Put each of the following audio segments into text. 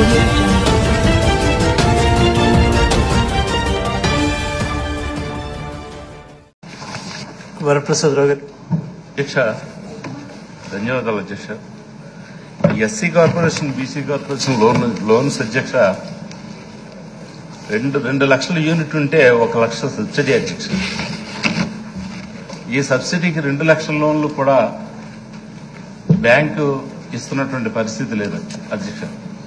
audio jungle. Varaprasad రావు గారు అధ్యక్ష ధన్యవాదాలు అధ్యక్ష SC corporation BC corporation loan loans అధ్యక్ష రెండు రెండు లక్షల యూనిట్ ఉంటే ఒక లక్ష సబ్సిడీ అధ్యక్ష ఈ సబ్సిడీకి రెండు లక్షల లోన్లు కూడా బ్యాంకు ఇస్తున్నటువంటి పరిస్థితి లేదు అధ్యక్ష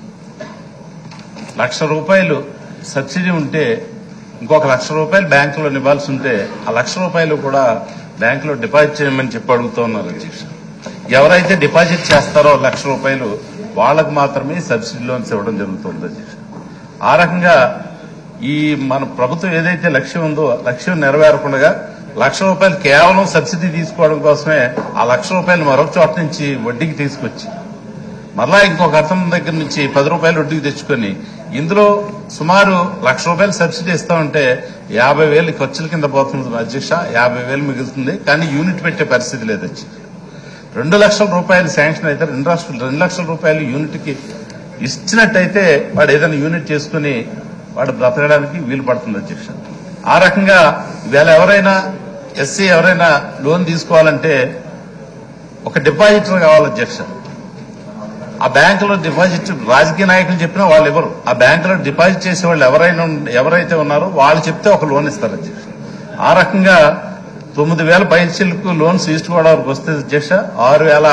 లక్ష రూపాయలు సబ్సిడీ ఉంటే ఇంకొక లక్ష రూపాయలు బ్యాంకులో ఇవ్వాల్సి ఉంటే ఆ లక్ష రూపాయలు కూడా బ్యాంకులో డిపాజిట్ చేయమని చెప్పి అడుగుతూ ఉన్నారు అధ్యక్ష ఎవరైతే డిపాజిట్ చేస్తారో లక్ష రూపాయలు వాళ్ళకు మాత్రమే సబ్సిడీ లోన్స్ ఇవ్వడం జరుగుతుంది అధ్యక్ష ఆ రకంగా ఈ మన ప్రభుత్వం ఏదైతే లక్ష్యం ఉందో లక్ష్యం నెరవేరకుండా లక్ష రూపాయలు కేవలం సబ్సిడీ తీసుకోవడం కోసమే ఆ లక్ష రూపాయలు మరొక చోట నుంచి వడ్డీకి తీసుకొచ్చి మరలా ఇంకొక అతని దగ్గర నుంచి పది రూపాయలు వడ్డీకి తెచ్చుకొని ఇందులో సుమారు లక్ష రూపాయలు సబ్సిడీ ఇస్తా ఉంటే యాభై వేలు ఖర్చుల కింద పోతుంది అధ్యక్ష యాభై వేలు మిగులుతుంది కానీ యూనిట్ పెట్టే పరిస్థితి లేదు అధ్యక్ష రెండు లక్షల రూపాయలు శాంక్షన్ అయితే రెండు లక్షలు రెండు లక్షల రూపాయలు యూనిట్ కి ఇచ్చినట్టయితే వాడు ఏదైనా యూనిట్ చేసుకుని వాడు బ్రతకడానికి వీలు పడుతుంది అధ్యక్ష ఆ రకంగా ఇవాళ ఎవరైనా ఎస్సీ ఎవరైనా లోన్ తీసుకోవాలంటే ఒక డిపాజిటర్ కావాలి అధ్యక్ష ఆ బ్యాంకులో డిపాజిట్ రాజకీయ నాయకులు చెప్పినా వాళ్ళు ఎవరు ఆ బ్యాంకులో డిపాజిట్ చేసే వాళ్ళు ఎవరైనా ఉన్- ఎవరైతే ఉన్నారో వాళ్ళు చెప్తే ఒక లోన్ ఇస్తారు అధ్యక్ష ఆ రకంగా తొమ్మిది వేల పైసలకు లోన్స్ ఈస్ట్ గోదావరికి వస్తే అధ్యక్ష ఆరు వేల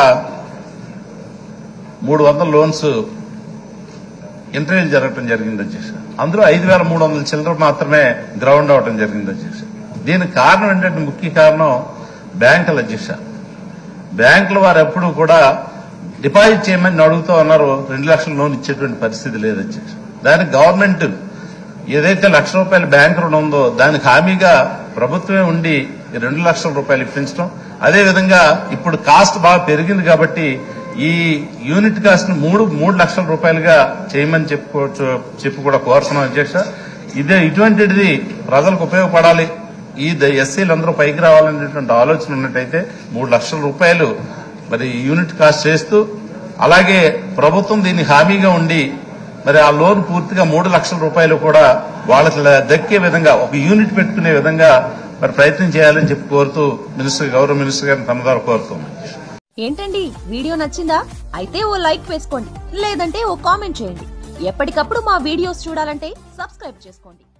మూడు వందల లోన్స్ ఇంటర్వ్యూలు జరగడం జరిగింది అధ్యక్ష అందులో ఐదు వేల మూడు వందల చిల్లర మాత్రమే గ్రౌండ్ అవడం జరిగింది అధ్యక్ష దీనికి కారణం ఏంటంటే ముఖ్య కారణం బ్యాంకుల అధ్యక్ష బ్యాంకుల వారు ఎప్పుడు కూడా డిపాజిట్ చేయమని అడుగుతూ ఉన్నారు రెండు లక్షల లోన్ ఇచ్చేటువంటి పరిస్థితి లేదు అధ్యక్ష దానికి గవర్నమెంట్ ఏదైతే లక్ష రూపాయల బ్యాంక్ రుణం ఉందో దానికి హామీగా ప్రభుత్వమే ఉండి ఈ రెండు లక్షల రూపాయలు ఇప్పించడం అదేవిధంగా ఇప్పుడు కాస్ట్ బాగా పెరిగింది కాబట్టి ఈ యూనిట్ కాస్ట్ ను మూడు మూడు లక్షల రూపాయలుగా చేయమని చెప్పుకోవచ్చు చెప్పి కూడా కోరుతున్నాం అధ్యక్ష ఇదే ఇటువంటిది ప్రజలకు ఉపయోగపడాలి ఈ ఎస్సీలు అందరూ పైకి రావాలనేటువంటి ఆలోచన ఉన్నట్టయితే మూడు లక్షల రూపాయలు మరి యూనిట్ కాస్ట్ చేస్తూ అలాగే ప్రభుత్వం దీన్ని హామీగా ఉండి మరి ఆ లోన్ పూర్తిగా మూడు లక్షల రూపాయలు కూడా వాళ్ళకి ల- దక్కే విధంగా ఒక యూనిట్ పెట్టుకునే విధంగా మరి ప్రయత్నం చేయాలని చెప్పి కోరుతూ మినిస్టర్ గౌరవ మినిస్టర్ గారిని తమ ద్వారా కోరుతున్నాం ఏంటండి వీడియో నచ్చిందా అయితే ఓ లైక్ వేసుకోండి లేదంటే ఓ కామెంట్ చేయండి ఎప్పటికప్పుడు మా వీడియోస్ చూడాలంటే సబ్స్క్రైబ్ చేసుకోండి